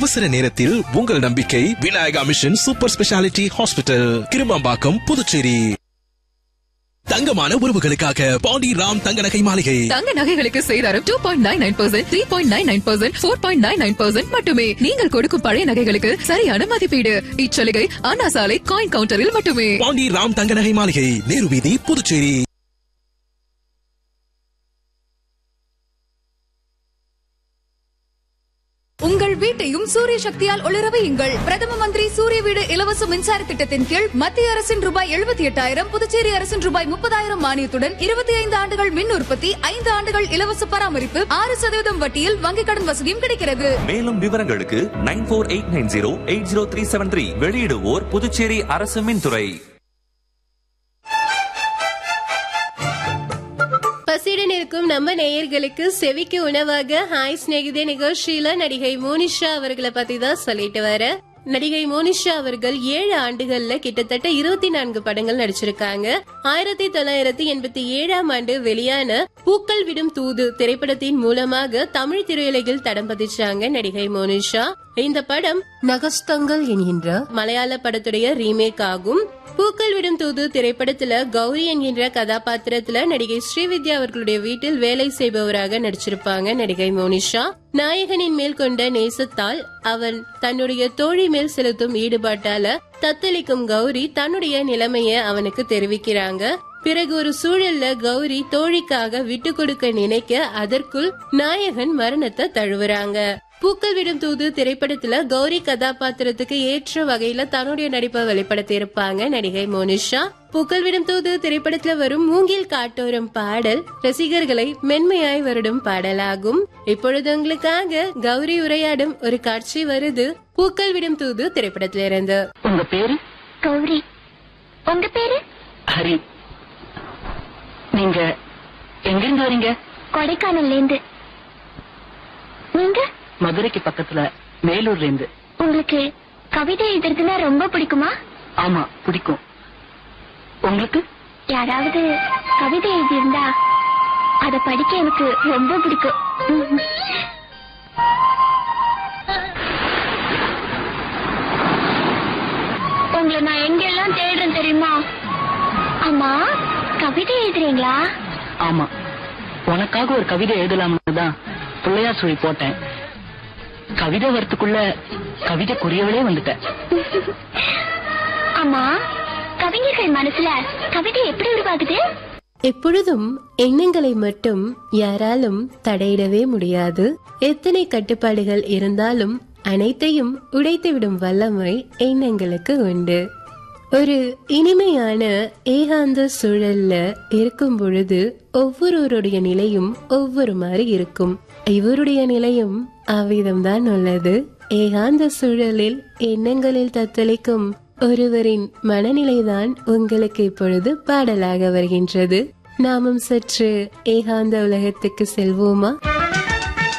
அவசர நேரத்தில் உங்கள் நம்பிக்கை Vinayaka mission super speciality hospital Kirumampakkam Puducherry தங்கமான உறவுகளுக்காக பாண்டி ராம் தங்க நகை மாளிகை தங்க நகைகளுக்கு சேதாரம் two point nine nine percent three point nine nine percent four point nine nine percent மட்டுமே நீங்கள் கொடுக்கும் பழைய நகைகளுக்கு சரியான மதிப்பீடு இச்சலுகை அண்ணா சாலை காயின் கவுண்டரில் மட்டுமே பாண்டி ராம் தங்க நகை மாளிகை நேரு வீதி புதுச்சேரி உங்கள் வீட்டையும் சூரிய சக்தியால் ஒளிர வையுங்கள் பிரதம மந்திரி சூரிய வீடு இலவச மின்சார திட்டத்தின் கீழ் மத்திய அரசின் ரூபாய் எழுபத்தி எட்டாயிரம் புதுச்சேரி அரசின் ரூபாய் முப்பதாயிரம் மானியத்துடன் இருபத்தி ஐந்து ஆண்டுகள் மின் உற்பத்தி ஐந்து ஆண்டுகள் இலவச பராமரிப்பு ஆறு சதவீதம் வட்டியில் வங்கிக் கடன் வசதியும் கிடைக்கிறது மேலும் விவரங்களுக்கு nine four eight nine zero eight zero three seven three வெளியிடுவோர் புதுச்சேரி அரசு மின்துறை பசியுடன் இருக்கும் நம்ம நேயர்களுக்கு செவிக்கு உணவாக ஹாய் சிநேகிதே நிகழ்ச்சியில நடிகை மோனிஷா அவர்களை பத்தி தான் சொல்லிட்டு வர நடிகை மோனிஷா அவர்கள் ஏழு ஆண்டுகள்ல கிட்டத்தட்ட இருபத்தி நான்கு படங்கள் நடிச்சிருக்காங்க ஆயிரத்தி தொள்ளாயிரத்தி எண்பத்தி ஏழாம் ஆண்டு வெளியான பூக்கள் விடும் தூது திரைப்படத்தின் மூலமாக தமிழ் திரையுலகில் தடம் பதிச்சாங்க நடிகை மோனிஷா இந்த படம் நகஸ்தங்கள் என்கின்ற மலையாள படத்துடைய ரீமேக் ஆகும் பூக்கள் விடும் தூது திரைப்படத்துல கௌரி என்கின்ற கதாபாத்திரத்துல நடிகை ஸ்ரீவித்யா அவர்களுடைய வீட்டில் வேலை செய்பவராக நடிச்சிருப்பாங்க நடிகை மோனிஷா நாயகனின் மேல் கொண்ட நேசத்தால் அவன் தன்னுடைய தோழி மேல் செலுத்தும் ஈடுபாட்டால தத்தளிக்கும் கௌரி தன்னுடைய நிலைமைய அவனுக்கு தெரிவிக்கிறாங்க பிறகு ஒரு சூழல்ல கௌரி தோழிக்காக விட்டு கொடுக்க நினைக்க அதற்குள் நாயகன் மரணத்தை தழுவுறாங்க பூக்கள் விடும் தூது திரைப்படத்துல கௌரி கதாபாத்திரத்துக்கு ஏற்ற வகையில தன்னுடைய நடிப்பை வெளிப்படுத்தி இருப்பாங்க நடிகை மோனிஷா பூக்கள் விடும் தூது திரைப்படத்துல வரும் மூங்கில் காட்டோரம் பாடல் ரசிகர்களை மென்மையாய் வருடும் பாடலாகும் இப்பொழுது உங்களுக்காக கௌரி உரையாடும் ஒரு காட்சி வருது பூக்கள் விடும் தூது திரைப்படத்துல இருந்து உங்க பேரு கௌரி உங்க பேரு ஹரி நீங்க எங்கிருந்து வரீங்க கொடைக்கானல்ல இருந்து நீங்க மதுரைக்கு பக்கத்துல மேலூர்ல இருந்து உங்களுக்கு கவிதை எழுதுறதுன்னா ரொம்ப பிடிக்குமா ஆமா பிடிக்கும் உங்களுக்கு யாராவது கவிதை எழுதியிருந்தா அத படிக்க எனக்கு ரொம்ப பிடிக்கும் உங்களை நான் எங்கெல்லாம் தேடுறேன் தெரியுமா அம்மா கவிதை எழுதுறீங்களா ஆமா உனக்காக ஒரு கவிதை எழுதலாம்னு தான் பிள்ளையார் சொல்லி போட்டேன் கவிதை வரத்துக்குள்ள கவிதை குறியவளே வந்துட்டேன் அம்மா கவிஞர்கள் மனசுல கவிதை எப்படி உருவாகுது எப்பொழுதும் எண்ணங்களை மட்டும் யாராலும் தடையிடவே முடியாது எத்தனை கட்டுப்பாடுகள் இருந்தாலும் அனைத்தையும் உடைத்துவிடும் வல்லமை எண்ணங்களுக்கு உண்டு ஒரு இனிமையான ஏகாந்த சூழல்ல இருக்கும் பொழுது ஒவ்வொருவருடைய நிலையும் ஒவ்வொரு மாதிரி இருக்கும் இவருடைய நிலையும் அவ்விதம்தான் உள்ளது ஏகாந்த சூழலில் எண்ணங்களில் தத்தளிக்கும் ஒருவரின் மனநிலைதான் உங்களுக்கு இப்பொழுது பாடலாக வருகின்றது நாமும் சற்று ஏகாந்த உலகத்துக்கு செல்வோமா